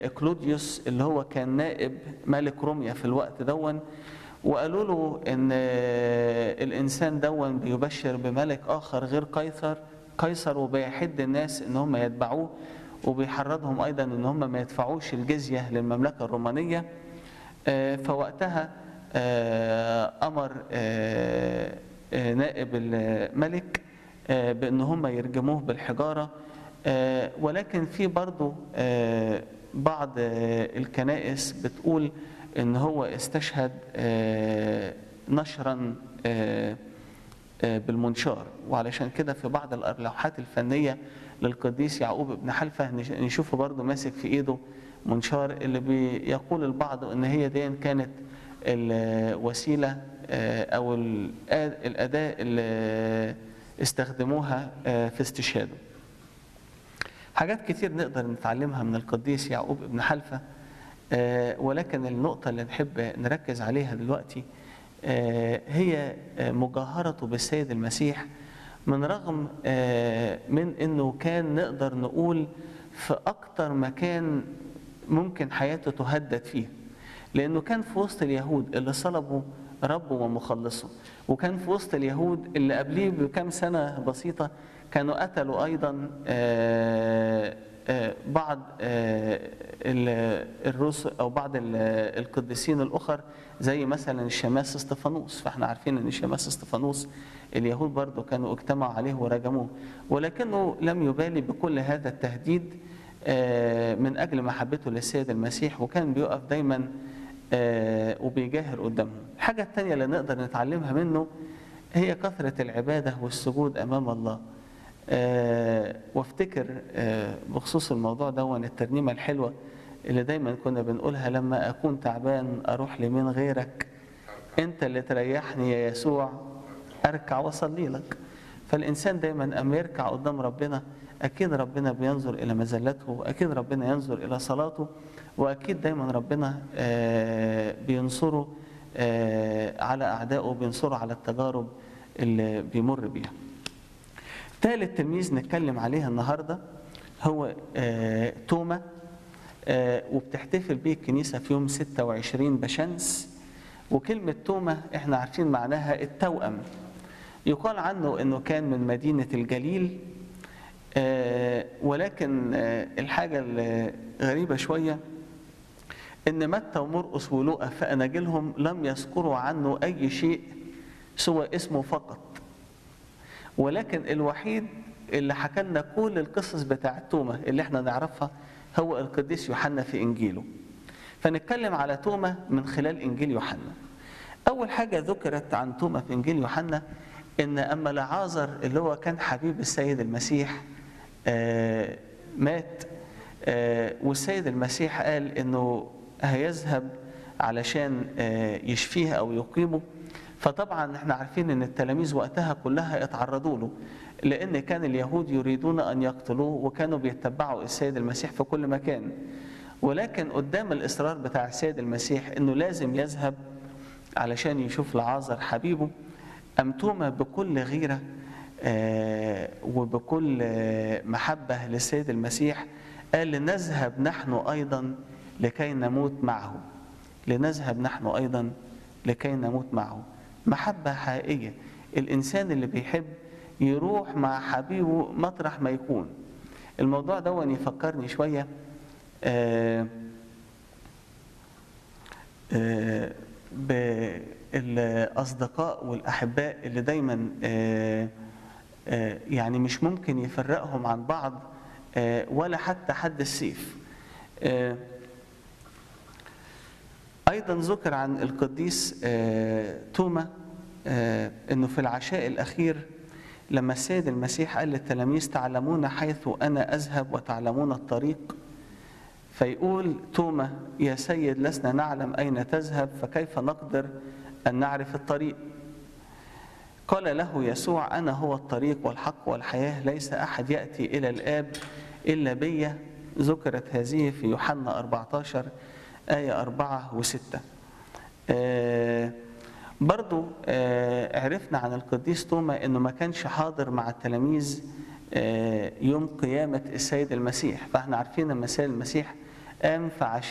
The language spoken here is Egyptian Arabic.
كلوديوس اللي هو كان نائب ملك روميا في الوقت دون وقالوا له ان الانسان دون بيبشر بملك اخر غير قيصر قيصر وبيحد الناس ان هم يتبعوه وبيحرضهم ايضا ان هم ما يدفعوش الجزيه للمملكه الرومانيه فوقتها امر نائب الملك بان هم يرجموه بالحجاره ولكن في برضه بعض الكنائس بتقول ان هو استشهد نشرا بالمنشار وعلشان كده في بعض اللوحات الفنيه للقديس يعقوب بن حلفه نشوفه برضه ماسك في ايده منشار اللي بيقول البعض ان هي دي كانت الوسيله او الاداه اللي استخدموها في استشهاده حاجات كتير نقدر نتعلمها من القديس يعقوب ابن حلفة ولكن النقطة اللي نحب نركز عليها دلوقتي هي مجاهرته بالسيد المسيح من رغم من انه كان نقدر نقول في اكتر مكان ممكن حياته تهدد فيه لانه كان في وسط اليهود اللي صلبوا ربه ومخلصه وكان في وسط اليهود اللي قبليه بكم سنة بسيطة كانوا قتلوا ايضا بعض الرسل او بعض القديسين الاخر زي مثلا الشماس استفانوس فاحنا عارفين ان الشماس استفانوس اليهود برضه كانوا اجتمعوا عليه ورجموه ولكنه لم يبالي بكل هذا التهديد من اجل محبته للسيد المسيح وكان بيقف دايما وبيجاهر قدامهم الحاجه الثانيه اللي نقدر نتعلمها منه هي كثره العباده والسجود امام الله أه وافتكر أه بخصوص الموضوع ده الترنيمة الحلوة اللي دايما كنا بنقولها لما أكون تعبان أروح لمين غيرك أنت اللي تريحني يا يسوع أركع وأصلي لك فالإنسان دايما أما يركع قدام ربنا أكيد ربنا بينظر إلى مزلته وأكيد ربنا ينظر إلى صلاته وأكيد دايما ربنا أه بينصره على أعدائه بينصره على التجارب اللي بيمر بيها ثالث تلميذ نتكلم عليها النهارده هو آه توما آه وبتحتفل به الكنيسه في يوم 26 بشمس وكلمه توما احنا عارفين معناها التوأم يقال عنه انه كان من مدينه الجليل آه ولكن الحاجه الغريبه شويه ان متى ومرقس ولوقا في اناجيلهم لم يذكروا عنه اي شيء سوى اسمه فقط ولكن الوحيد اللي حكى لنا كل القصص بتاعت توما اللي احنا نعرفها هو القديس يوحنا في انجيله فنتكلم على توما من خلال انجيل يوحنا اول حاجه ذكرت عن توما في انجيل يوحنا ان اما لعازر اللي هو كان حبيب السيد المسيح آه مات آه والسيد المسيح قال انه هيذهب علشان آه يشفيه او يقيمه فطبعا احنا عارفين ان التلاميذ وقتها كلها اتعرضوا له لان كان اليهود يريدون ان يقتلوه وكانوا بيتبعوا السيد المسيح في كل مكان ولكن قدام الاصرار بتاع السيد المسيح انه لازم يذهب علشان يشوف لعازر حبيبه ام توما بكل غيره وبكل محبه للسيد المسيح قال لنذهب نحن ايضا لكي نموت معه لنذهب نحن ايضا لكي نموت معه محبة حقيقية الإنسان اللي بيحب يروح مع حبيبه مطرح ما يكون الموضوع ده يفكرني شوية آآ آآ بالأصدقاء والأحباء اللي دايما آآ يعني مش ممكن يفرقهم عن بعض ولا حتى حد السيف أيضا ذكر عن القديس توما أنه في العشاء الأخير لما السيد المسيح قال للتلاميذ تعلمون حيث أنا أذهب وتعلمون الطريق فيقول توما يا سيد لسنا نعلم أين تذهب فكيف نقدر أن نعرف الطريق قال له يسوع أنا هو الطريق والحق والحياة ليس أحد يأتي إلى الآب إلا بي ذكرت هذه في يوحنا 14 آية أربعة وستة آه برضو آه عرفنا عن القديس توما أنه ما كانش حاضر مع التلاميذ آه يوم قيامة السيد المسيح فاحنا عارفين أن السيد المسيح قام فعشان